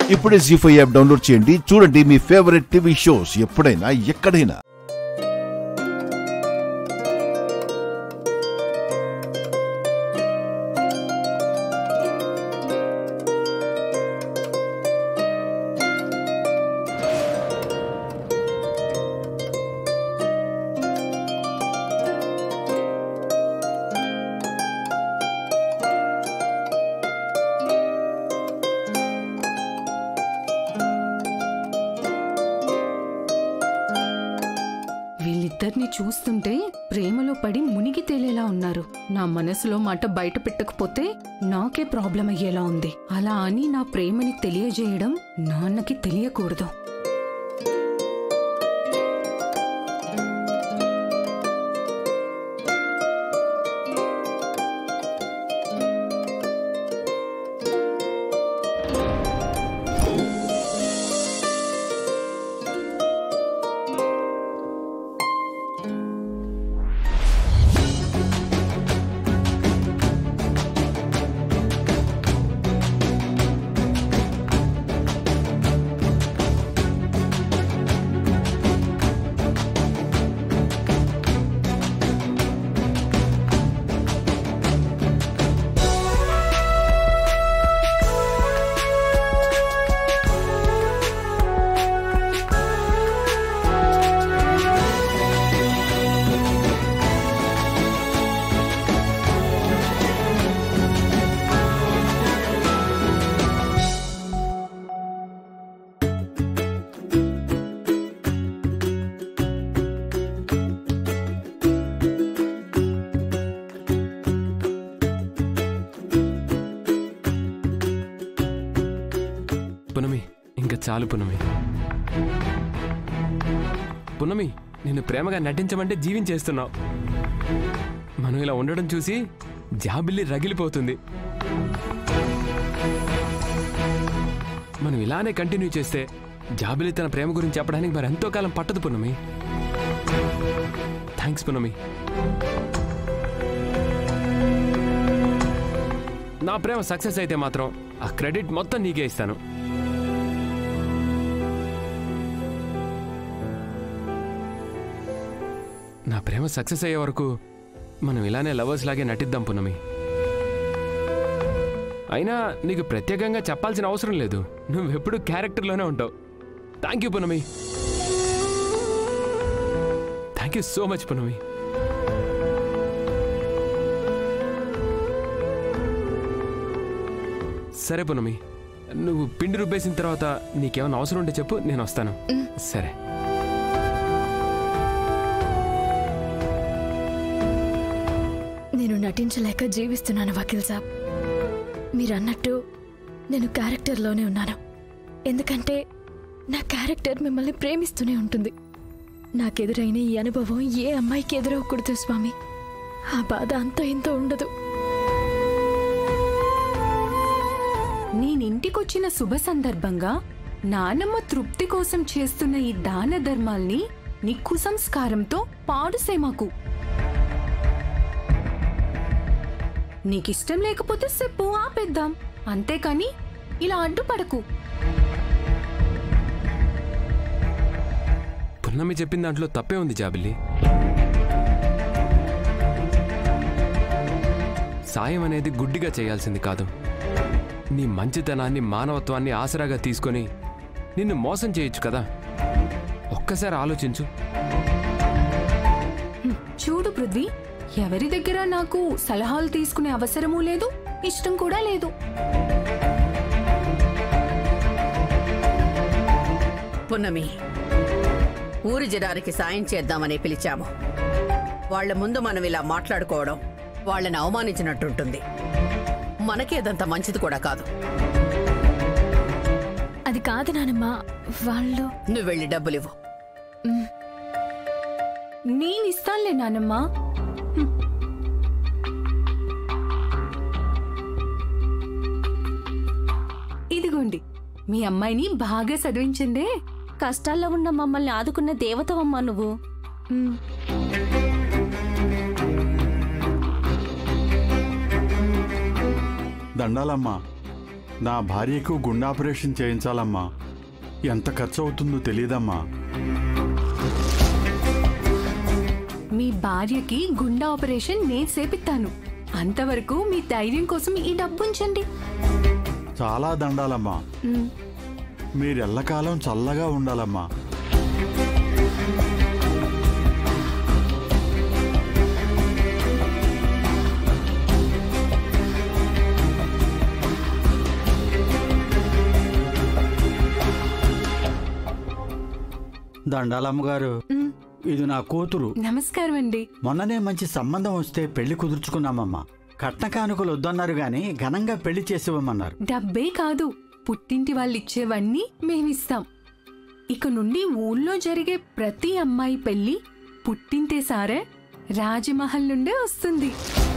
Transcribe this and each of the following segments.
ఇప్పుడే G five app download చేయండి చూడండి మీ ఫేవరెట్ టీవీ షోస్ ఎప్పుడైనా ఎక్కడైనా వీళ్ళిద్దరిని చూస్తుంటే ప్రేమలో పడి మునిగి తేలేలా ఉన్నారు నా మనసులో మాట బయట పెట్టకపోతే నాకే ప్రాబ్లం అయ్యేలా ఉంది అలా అని నా ప్రేమని తెలియజేయడం నాన్నకి తెలియకూడదు పునమి ఇంకా చాలు పునమి పునమి నిన్ను ప్రేమగా నటించమంటే జీవించేస్తున్నావు మనం ఇలా ఉండడం చూసి జాబిల్లి రగిలిపోతుంది మనం ఇలానే కంటిన్యూ చేస్తే జాబిలి తన ప్రేమ గురించి చెప్పడానికి మరి ఎంతో కాలం పట్టదు పునమి థ్యాంక్స్ పునమి నా ప్రేమ సక్సెస్ అయితే మాత్రం ఆ క్రెడిట్ మొత్తం నీకే ఇస్తాను నా ప్రేమ సక్సెస్ అయ్యే వరకు మనం ఇలానే లవర్స్ లాగే నటిద్దాం పునమి అయినా నీకు ప్రత్యేకంగా చెప్పాల్సిన అవసరం లేదు నువ్వెప్పుడు క్యారెక్టర్లోనే ఉంటావు thank you Punami thank you so much Punami సరే పునమి నువ్వు పిండి రుబ్బేసిన తర్వాత నీకేమైనా అవసరం ఉంటే చెప్పు నేను వస్తాను సరే నేను నటించలేక జీవిస్తున్నాను వకీల్ సాబ్ మీరు అన్నట్టు నేను క్యారెక్టర్లోనే ఉన్నాను ఎందుకంటే నా క్యారెక్టర్ మిమ్మల్ని ప్రేమిస్తూనే ఉంటుంది నాకెదురైన ఈ అనుభవం ఏ అమ్మాయికి ఎదురవకూడదు స్వామి ఆ బాధ అంత ఇంత ఉండదు నేనింటికొచ్చిన శుభ సందర్భంగా నానమ్మ తృప్తి కోసం చేస్తున్న ఈ దాన ధర్మాల్ని నీ కుసంస్కారంతో పాడుసే మాకు నీకిష్టం లేకపోతే చెప్పు ఆపేద్దాం అంతేకాని ఇలా అడ్డుపడకు పున్నమి చెప్పిన దాంట్లో తప్పే ఉంది జాబిల్లి సాయం అనేది గుడ్డిగా చేయాల్సింది కాదు నీ మంచితనాన్ని మానవత్వాన్ని ఆసరాగా తీసుకొని నిన్ను మోసం చేయొచ్చు కదా ఒక్కసారి ఆలోచించు చూడు పృథ్వీ ఎవరి దగ్గర నాకు సలహాలు తీసుకునే అవసరమూ లేదు ఇష్టం కూడా లేదు పున్నమి ఊరి జనానికి సాయం చేద్దామని పిలిచాము వాళ్ళ ముందు మనం ఇలా మాట్లాడుకోవడం వాళ్ళని అవమానించినట్టుంటుంది మనకేదంత మంచిది కూడా కాదు అది కాదు నానమ్మ వాళ్ళు నువ్వు వెళ్ళి డబ్బులివ్వు నేనిస్తానులే నానమ్మా హ్మ్. ఇదిగోండి మీ అమ్మాయిని బాగా చదివించిందే కష్టాల్లో ఉన్న మమ్మల్ని ఆదుకున్న దేవతవమ్మా నువ్వు హ్మ్. దండాలమ్మా నా భార్యకు గుండె ఆపరేషన్ చేయించాలమ్మా ఎంత ఖర్చు అవుతుందో తెలియదమ్మా మీ భార్యకి గుండె ఆపరేషన్ నేను చేపిస్తాను అంతవరకు మీ ధైర్యం కోసం ఈ డబ్బు ఉంచండి చాలా దండాలమ్మా ఉమ్, మీరెల్లకాలం చల్లగా ఉండాలమ్మా దండాలమ్మ గారు ఉమ్, ఇది నా కూతురు నమస్కారం అండి మొన్ననే మంచి సంబంధం వస్తే పెళ్లి కుదుర్చుకున్నామమ్మా కట్న కానుకలు వద్దన్నారు గాని ఘనంగా పెళ్లి చేసివ్వమన్నారు డబ్బే కాదు పుట్టింటి వాళ్ళు ఇచ్చేవన్నీ మేమిస్తాం ఇక నుండి ఊళ్ళో జరిగే ప్రతి అమ్మాయి పెళ్లి పుట్టింటే సారే రాజమహల్ నుండే వస్తుంది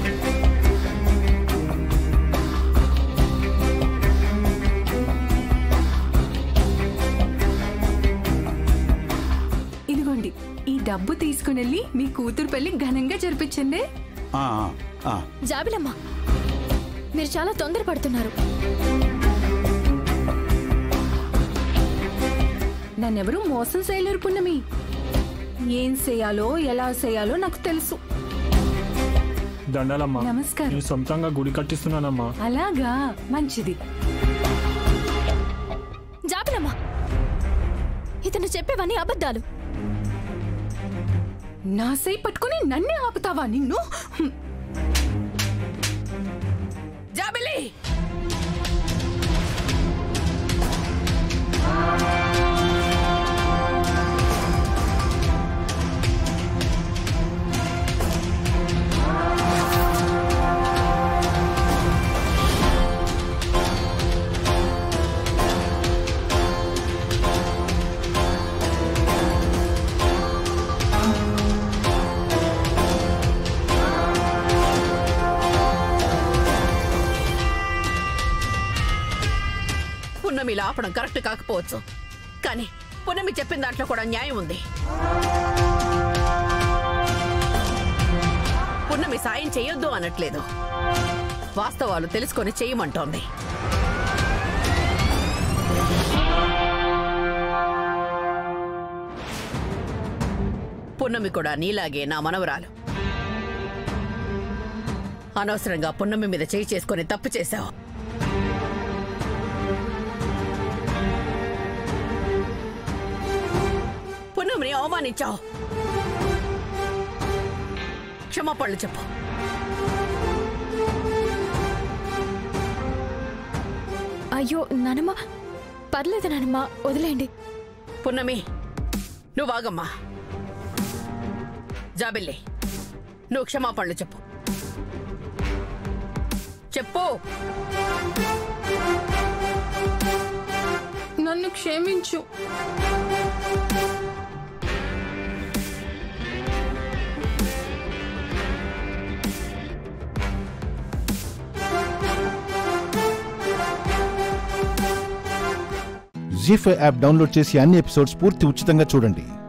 ఇదిగోండి ఈ డబ్బు తీసుకునెళ్ళి మీ కూతురు పెళ్లి ఘనంగా జరిపించండి ఆ, ఆ, ఆ. జాబిలమ్మ మీరు చాలా తొందరపడుతున్నారు నన్నెవరూ మోసం చేయలేరు పున్నమి ఏం చేయాలో ఎలా చేయాలో నాకు తెలుసు దండాలమ్మా నమస్కారం. నేను సొంతంగా గుడి కట్టిస్తున్నానమ్మా అలాగా మంచిది జాబిలమ్మ ఇతను చెప్పేవన్నీ అబద్ధాలు నా సై పట్టుకుని నన్నే ఆపుతావా నిన్ను హ్మ్. జాబిలి పున్నమి ఇలా ఆపడం కరెక్ట్ కాకపోవచ్చు కానీ పున్నమి చెప్పిన దాంట్లో కూడా న్యాయం ఉంది పున్నమి సాయం చేయొద్దు అనట్లేదు వాస్తవాలు తెలుసుకొని చేయమంటోంది పున్నమి కూడా నీలాగే నా మనవరాలు అనవసరంగా పున్నమి మీద చేయి చేసుకొని తప్పు చేశావు పున్నమిని అవమానించావు క్షమాపణలు చెప్పు అయ్యో నానమ్మ పర్లేదు నానమ్మ వదిలేండి పున్నమి నువ్వు ఆగమ్మా జాబిల్లి నువ్వు క్షమాపణలు చెప్పు చెప్పు నన్ను క్షమించు జీ ఫైవ్ యాప్ డౌన్లోడ్ చేసి అన్ని ఎపిసోడ్స్ పూర్తి ఉచితంగా చూడండి